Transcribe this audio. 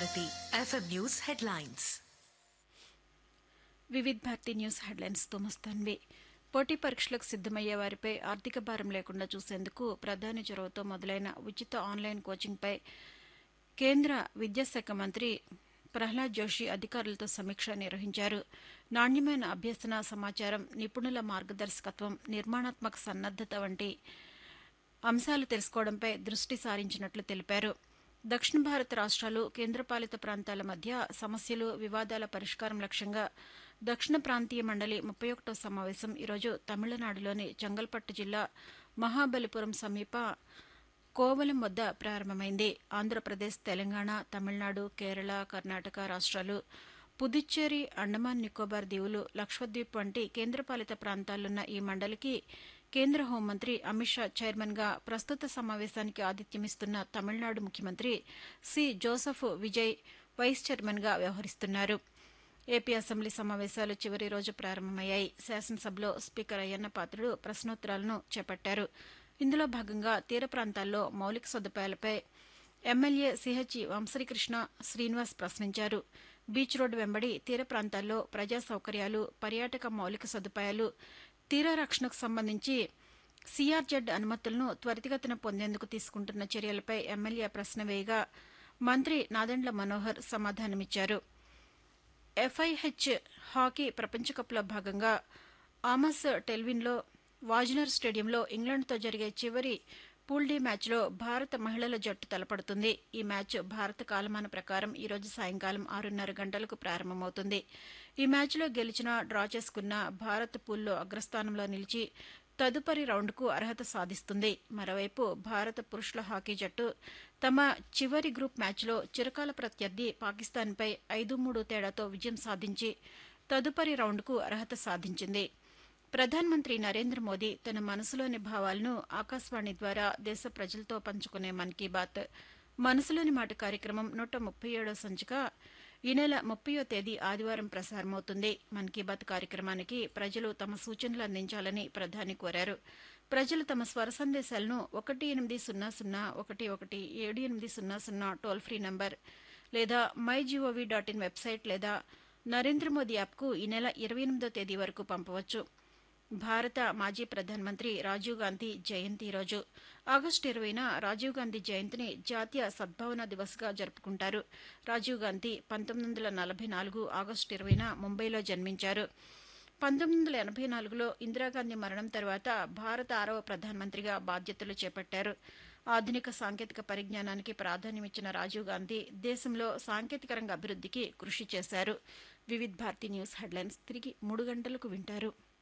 Bharati FM news headlines Vividh Bharati news హెడ్లైన్స్తో మస్తాన్వి పోటీ పరీక్షలకు సిద్దమయ్యే వారిపై ఆర్థిక భారం లేకుండా చూసేందుకు ప్రధాని చొరవతో మొదలైన ఉచిత ఆన్లైన్ కోచింగ్పై కేంద్ర విద్యాశాఖ మంత్రి ప్రహ్లాద్ జోషి అధికారులతో సమీక్ష నిర్వహించారు నాణ్యమైన అభ్యసన సమాచారం నిపుణుల మార్గదర్శకత్వం నిర్మాణాత్మక సన్నద్దత వంటి అంశాలు తెలుసుకోవడంపై దృష్టి సారించినట్లు తెలిపారు దక్షిణ భారత రాష్ట్రాలు కేంద్రపాలిత ప్రాంతాల మధ్య సమస్యలు వివాదాల పరిష్కారం లక్ష్యంగా దక్షిణ ప్రాంతీయ మండలి ముప్పై ఒకటో సమావేశం ఈరోజు తమిళనాడులోని చెంగల్పట్టు జిల్లా మహాబలిపురం సమీప కోవలం వద్ద ప్రారంభమైంది ఆంధ్రప్రదేశ్ తెలంగాణ తమిళనాడు కేరళ కర్ణాటక రాష్ట్రాలు పుదుచ్చేరి అండమాన్ నికోబార్ దీవులు లక్షద్వీప్ వంటి కేంద్రపాలిత ప్రాంతాలున్న ఈ మండలికి కేంద్ర హోంమంత్రి అమిత్ షా చైర్మన్గా ప్రస్తుత సమావేశానికి ఆతిథ్యమిస్తున్న తమిళనాడు ముఖ్యమంత్రి సి జోసఫ్ విజయ్ వైస్ చైర్మన్గా వ్యవహరిస్తున్నారు ఏపీ అసెంబ్లీ సమావేశాలు చివరి రోజు ప్రారంభమయ్యాయి శాసనసభలో స్పీకర్ అయ్యన్న పాత్రుడు ప్రశ్నోత్తరాలను చేపట్టారు ఇందులో భాగంగా తీర ప్రాంతాల్లో మౌలిక సదుపాయాలపై ఎమ్మెల్యే సిహెచ్ వంశీకృష్ణ శ్రీనివాస్ ప్రశ్నించారు బీచ్ రోడ్డు వెంబడి తీర ప్రాంతాల్లో ప్రజా సౌకర్యాలు పర్యాటక మౌలిక సదుపాయాలు తీర రక్షణకు సంబంధించి సిఆర్జెడ్ అనుమతులను త్వరితగతిన పొందేందుకు తీసుకుంటున్న చర్యలపై ఎమ్మెల్యే ప్రశ్న వేయగా మంత్రి నాదెండ్ల మనోహర్ సమాధానమిచ్చారు ఎఫ్ఐహెచ్ హాకీ ప్రపంచకప్లో భాగంగా ఆమస్ టెల్విన్లో వాజ్నర్ స్టేడియంలో ఇంగ్లాండ్తో జరిగే చివరి పూల్ డి మ్యాచ్లో భారత మహిళల జట్టు తలపడుతుంది ఈ మ్యాచ్ భారత కాలమాన ప్రకారం ఈరోజు సాయంకాలం ఆరున్నర గంటలకు ప్రారంభమవుతుంది ఈ మ్యాచ్లో గెలిచిన డ్రా చేసుకున్న భారత్ పూల్లో అగ్రస్థానంలో నిలిచి తదుపరి రౌండ్కు అర్హత సాధిస్తుంది మరోవైపు భారత పురుషుల హాకీ జట్టు తమ చివరి గ్రూప్ మ్యాచ్లో చిరకాల ప్రత్యర్థి పాకిస్తాన్పై ఐదు మూడు తేడాతో విజయం సాధించి తదుపరి రౌండ్కు అర్హత సాధించింది ప్రధానమంత్రి నరేంద్ర మోదీ తన మనసులోని భావాలను ఆకాశవాణి ద్వారా దేశ ప్రజలతో పంచుకునే మన్ కీ బాత్ మనసులోని మాట కార్యక్రమం నూట ముప్పై ఏడో సంచిక ఈ నెల ముప్పయో తేదీ ఆదివారం ప్రసారమవుతుంది మన్ కీ బాత్ కార్యక్రమానికి ప్రజలు తమ సూచనలు అందించాలని ప్రధాని కోరారు ప్రజలు తమ స్వర సందేశాలను ఒకటి ఎనిమిది సున్నా సున్నా ఒకటి ఒకటి ఏడు ఎనిమిది సున్నా సున్నా టోల్ ఫ్రీ నంబర్ లేదా my gov dot in website లేదా నరేంద్ర మోదీ యాప్కు ఈ నెల ఇరవై ఎనిమిదో తేదీ వరకు పంపవచ్చు భారత మాజీ ప్రధానమంత్రి రాజీవ్ గాంధీ జయంతి రోజు ఆగస్టు ఇరవైన రాజీవ్ గాంధీ జయంతిని జాతీయ సద్భావన దివస్గా జరుపుకుంటారు రాజీవ్ గాంధీ పంతొమ్మిది వందల నలభై నాలుగు ఆగస్టు ఇరవైన ముంబైలో జన్మించారు పంతొమ్మిది వందల ఎనభై నాలుగులో ఇందిరాగాంధీ మరణం తర్వాత భారత ఆరవ ప్రధానమంత్రిగా బాధ్యతలు చేపట్టారు ఆధునిక సాంకేతిక పరిజ్ఞానానికి ప్రాధాన్యమిచ్చిన రాజీవ్ గాంధీ దేశంలో సాంకేతిక రంగ అభివృద్ధికి కృషి చేశారు వివిధ్ భారతి న్యూస్ హెడ్లైన్స్ తిరిగి మూడు గంటలకు వింటారు